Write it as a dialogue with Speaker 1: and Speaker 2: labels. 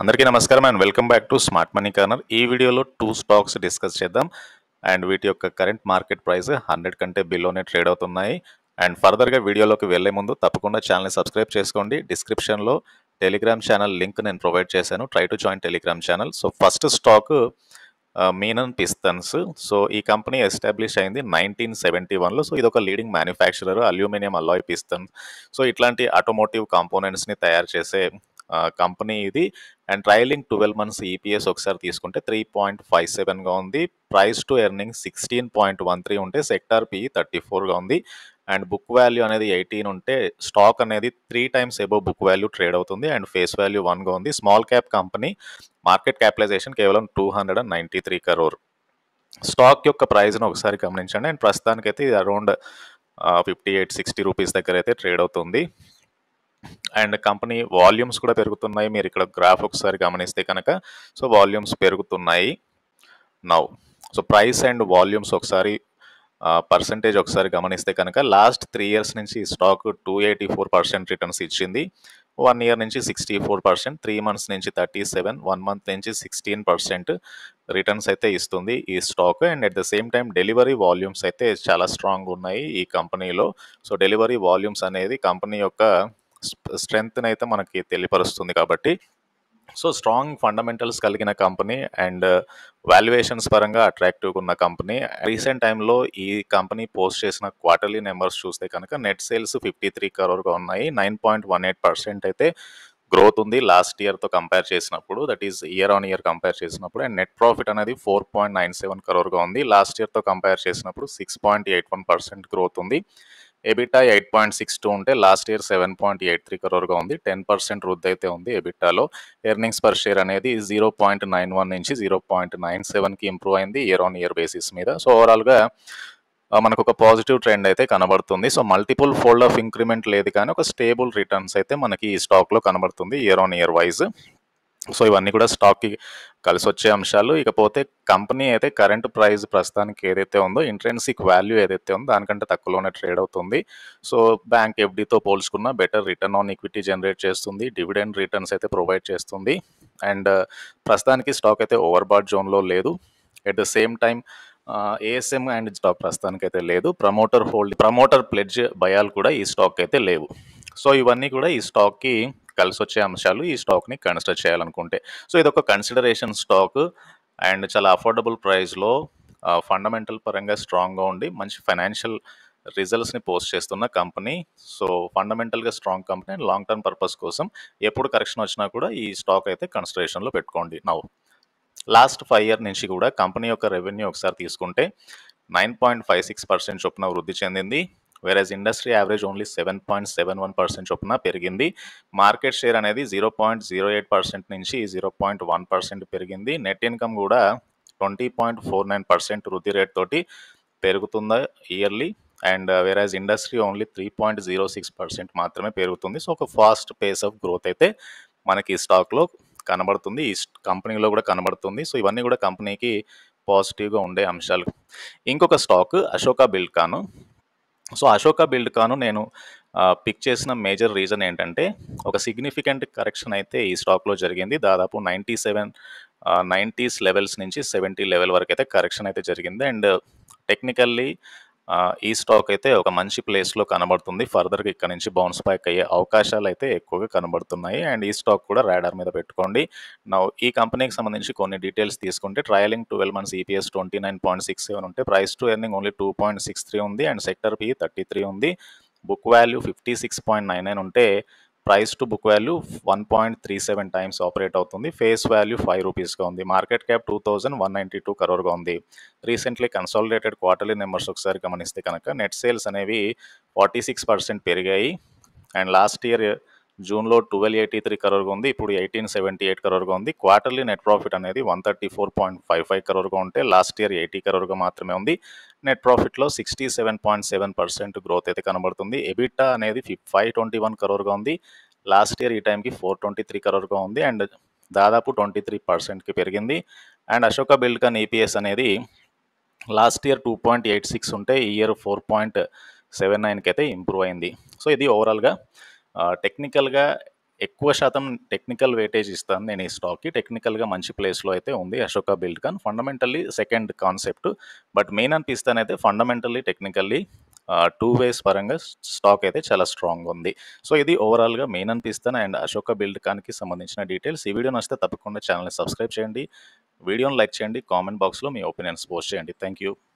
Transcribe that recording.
Speaker 1: అందరికీ నమస్కారం and welcome back to smart money corner ఈ వీడియోలో టూ స్టాక్స్ డిస్కస్ చేద్దాం అండ్ వీటి యొక్క కరెంట్ మార్కెట్ ప్రైస్ హండ్రెడ్ కంటే బిలోనే ట్రేడ్ అవుతున్నాయి అండ్ ఫర్దర్గా వీడియోలోకి వెళ్లే ముందు తప్పకుండా ఛానల్ని సబ్స్క్రైబ్ చేసుకోండి డిస్క్రిప్షన్లో టెలిగ్రామ్ ఛానల్ లింక్ నేను ప్రొవైడ్ చేశాను try to join Telegram channel so first stock Menon pistons so ఈ కంపెనీ ఎస్టాబ్లిష్ అయింది నైన్టీన్ సెవెంటీ వన్లో సో ఇది ఒక leading manufacturer aluminium alloy piston so ఇట్లాంటి ఆటోమోటివ్ కాంపోనెంట్స్ని తయారు చేసే కంపెనీ ఇది and trailing twelve months EPS ఒకసారి తీసుకుంటే త్రీ పాయింట్ ఫైవ్ సెవెన్గా ఉంది price to earning sixteen point one three ఉంటే సెక్టార్ పి థర్టీ ఫోర్గా ఉంది అండ్ బుక్ వాల్యూ అనేది ఎయిటీన్ ఉంటే స్టాక్ అనేది three times above book value trade అవుతుంది అండ్ ఫేస్ వాల్యూ వన్గా ఉంది small cap company market capitalization కేవలం two hundred and ninety three crore stock యొక్క ప్రైస్ను ఒకసారి గమనించండి అండ్ ప్రస్తుతానికైతే ఇది around fifty eight sixty rupees దగ్గర అయితే ట్రేడ్ అవుతుంది అండ్ కంపెనీ వాల్యూమ్స్ కూడా పెరుగుతున్నాయి మీరు ఇక్కడ గ్రాఫ్ ఒకసారి గమనిస్తే కనుక సో వాల్యూమ్స్ పెరుగుతున్నాయి now so price and volumes ఒకసారి పర్సంటేజ్ ఒకసారి గమనిస్తే కనుక లాస్ట్ త్రీ ఇయర్స్ నుంచి ఈ stock two eighty four percent returns ఇచ్చింది వన్ ఇయర్ నుంచి sixty four percent three months నుంచి థర్టీ సెవెన్ వన్ మంత్ నుంచి సిక్స్టీన్ పర్సెంట్ రిటర్న్స్ అయితే ఇస్తుంది ఈ stock and at the same time delivery volumes అయితే చాలా స్ట్రాంగ్ ఉన్నాయి ఈ కంపెనీలో సో డెలివరీ వాల్యూమ్స్ అనేది కంపెనీ యొక్క స్ట్రెంగ్త్ని అయితే మనకి తెలియపరుస్తుంది కాబట్టి సో స్ట్రాంగ్ ఫండమెంటల్స్ కలిగిన కంపెనీ అండ్ వాల్యుయేషన్స్ పరంగా అట్రాక్టివ్గా ఉన్న కంపెనీ రీసెంట్ టైంలో ఈ కంపెనీ పోస్ట్ చేసిన క్వార్టర్లీ నెంబర్స్ చూస్తే కనుక నెట్ సేల్స్ ఫిఫ్టీ త్రీ కరోర్గా ఉన్నాయి nine point one eight percent అయితే గ్రోత్ ఉంది లాస్ట్ ఇయర్తో కంపేర్ చేసినప్పుడు that is year on year compare చేసినప్పుడు అండ్ నెట్ ప్రాఫిట్ అనేది ఫోర్ పాయింట్ నైన్ సెవెన్ కరోర్గా ఉంది లాస్ట్ ఇయర్తో కంపేర్ చేసినప్పుడు six point eight one percent growth ఉంది EBITDA eight point six two ఉంటే last year seven point eight three కరోర్గా ఉంది టెన్ పర్సెంట్ వృద్ధి అయితే ఉంది ఎబిటాలో ఎర్నింగ్స్ పర్ షేర్ అనేది జీరో పాయింట్ నైన్ వన్ నుంచి జీరో పాయింట్ నైన్ సెవెన్కి ఇంప్రూవ్ అయింది ఇయర్ ఆన్ ఇయర్ బేసిస్ మీద సో ఓవరాల్గా మనకు ఒక పాజిటివ్ ట్రెండ్ అయితే కనబడుతుంది so multiple fold of increment లేదు కానీ ఒక స్టేబుల్ రిటర్న్స్ అయితే మనకి ఈ స్టాక్లో కనబడుతుంది year on year wise so ఇవన్నీ కూడా స్టాక్కి కలిసి వచ్చే అంశాలు ఇకపోతే కంపెనీ అయితే కరెంట్ ప్రైస్ ప్రస్తుతానికి ఏదైతే ఉందో ఇంట్రెన్సిక్ వాల్యూ ఏదైతే ఉందో దానికంటే తక్కువలోనే ట్రేడ్ అవుతుంది సో బ్యాంక్ ఎఫ్డీతో పోల్చుకున్న better return on equity generate చేస్తుంది డివిడెండ్ రిటర్న్స్ అయితే ప్రొవైడ్ చేస్తుంది అండ్ ప్రస్తుతానికి స్టాక్ అయితే ఓవర్ బాట్ జోన్లో లేదు at the same time ASM and stock ప్రస్తుతానికి అయితే లేదు ప్రమోటర్ హోల్డ్ ప్రమోటర్ ప్లెడ్జ్ భయాలు కూడా ఈ స్టాక్ అయితే లేవు సో ఇవన్నీ కూడా ఈ స్టాక్కి కలిసి వచ్చే అంశాలు ఈ స్టాక్ని కన్సిడర్ చేయాలనుకుంటే సో ఇది ఒక కన్సిడరేషన్ స్టాక్ అండ్ చాలా అఫోర్డబుల్ ప్రైస్లో ఫండమెంటల్ పరంగా స్ట్రాంగ్గా ఉండి మంచి ఫైనాన్షియల్ రిజల్ట్స్ని పోస్ట్ చేస్తున్న కంపెనీ సో ఫండమెంటల్గా strong company and long term purpose కోసం ఎప్పుడు కరెక్షన్ వచ్చినా కూడా ఈ స్టాక్ అయితే కన్సిడరేషన్లో పెట్టుకోండి నవ్వు లాస్ట్ ఫైవ్ ఇయర్ నుంచి కూడా కంపెనీ యొక్క రెవెన్యూ ఒకసారి తీసుకుంటే nine point five six percent చొప్పున వృద్ధి చెందింది average industry average only seven point seven one percent చొప్పున పెరిగింది మార్కెట్ షేర్ అనేది zero point zero eight percent నుంచి జీరో పాయింట్ వన్ పర్సెంట్ పెరిగింది నెట్ ఇన్కమ్ కూడా twenty point four nine percent వృద్ధి రేట్ తోటి పెరుగుతుందా yearly and average industry only three point zero six percent మాత్రమే పెరుగుతుంది సో ఒక ఫాస్ట్ పేస్ ఆఫ్ గ్రోత్ అయితే మనకి ఈ స్టాక్లో కనబడుతుంది ఈ కంపెనీలో కూడా కనబడుతుంది సో ఇవన్నీ కూడా కంపెనీకి పాజిటివ్గా ఉండే అంశాలు ఇంకొక స్టాక్ అశోక బిల్డ్కాను సో అశోక బిల్డ్కాను నేను పిక్ చేసిన మేజర్ రీజన్ ఏంటంటే ఒక సిగ్నిఫికెంట్ కరెక్షన్ అయితే ఈ స్టాక్లో జరిగింది దాదాపు నైంటీ సెవెన్ నైంటీస్ లెవెల్స్ నుంచి సెవెంటీ లెవెల్ వరకు అయితే కరెక్షన్ అయితే జరిగింది అండ్ టెక్నికల్లీ ఈ స్టాక్ అయితే ఒక మంచి ప్లేస్లో కనబడుతుంది ఫర్దర్గా ఇక్కడ నుంచి బౌన్స్ బ్యాక్ అయ్యే అవకాశాలు అయితే ఎక్కువగా కనబడుతున్నాయి అండ్ ఈ స్టాక్ కూడా రాడార్ మీద పెట్టుకోండి నా ఈ కంపెనీకి సంబంధించి కొన్ని డీటెయిల్స్ తీసుకుంటే trailing twelve months EPS twenty nine point six seven ఉంటే price to earning only two point six three ఉంది and sector P thirty three ఉంది book value fifty six point nine nine ఉంటే price to book value one point three seven times operate అవుతుంది face value five రూపీస్గా ఉంది market cap two thousand one ninety two కరోర్గా ఉంది recently consolidated quarterly numbers ఒకసారి గమనిస్తే కనుక net sales అనేవి ఫార్టీ సిక్స్ పర్సెంట్ పెరిగాయి అండ్ లాస్ట్ ఇయర్ జూన్లో ట్వెల్వ్ ఎయిటీ త్రీ కరోర్గా ఉంది ఇప్పుడు ఎయిటీన్ సెవెంటీ ఎయిట్ కరోర్గా ఉంది క్వార్టర్లీ నెట్ ప్రాఫిట్ అనేది one thirty four point five five కరోర్గా ఉంటే లాస్ట్ ఇయర్ ఎయిటీ కరోర్గా మాత్రమే ఉంది నెట్ ప్రాఫిట్లో sixty seven point seven percent growth అయితే కనబడుతుంది ఎబిటా అనేది ఫైవ్ ట్వంటీ వన్ కరోర్గా ఉంది లాస్ట్ ఇయర్ ఈ టైంకి ఫోర్ ట్వంటీ త్రీ కరోర్గా ఉంది అండ్ దాదాపు ట్వంటీ త్రీ పర్సెంట్కి పెరిగింది అండ్ అశోక బిల్డ్కన్ ఈపీఎస్ అనేది last year two point eight six ఉంటే ఈ ఇయర్ ఫోర్ పాయింట్ సెవెన్ నైన్కి అయితే ఇంప్రూవ్ అయింది సో ఇది ఓవరాల్గా టెక్నికల్గా ఎక్కువ శాతం టెక్నికల్ వెయిటేజ్ ఇస్తాను నేను ఈ స్టాక్‌కి. టెక్నికల్‌గా మంచి ప్లేస్‌లో అయితే ఉంది Ashoka Buildcon. Fundamentally second concept. But main అనిపిస్తేనైతే ఫండమెంటల్లీ, టెక్నికల్లీ ఆహ్, 2 వేస్ పరంగా స్టాక్ అయితే చాలా స్ట్రాంగ్‌గా ఉంది. సో, ఇది ఓవరాల్‌గా మెయిన్ అనిపిస్తాను అండ్ అశోక బిల్డ్‌కాన్‌కి సంబంధించిన డీటెయిల్స్. ఈ వీడియో నచ్చితే తప్పకుండా ఛానెల్‌ని సబ్స్క్రైబ్ చేయండి. వీడియోని లైక్ చేయండి. కామెంట్ బాక్స్‌లో మీ ఒపీనియన్స్ పోస్ట్ చేయండి. Thank you.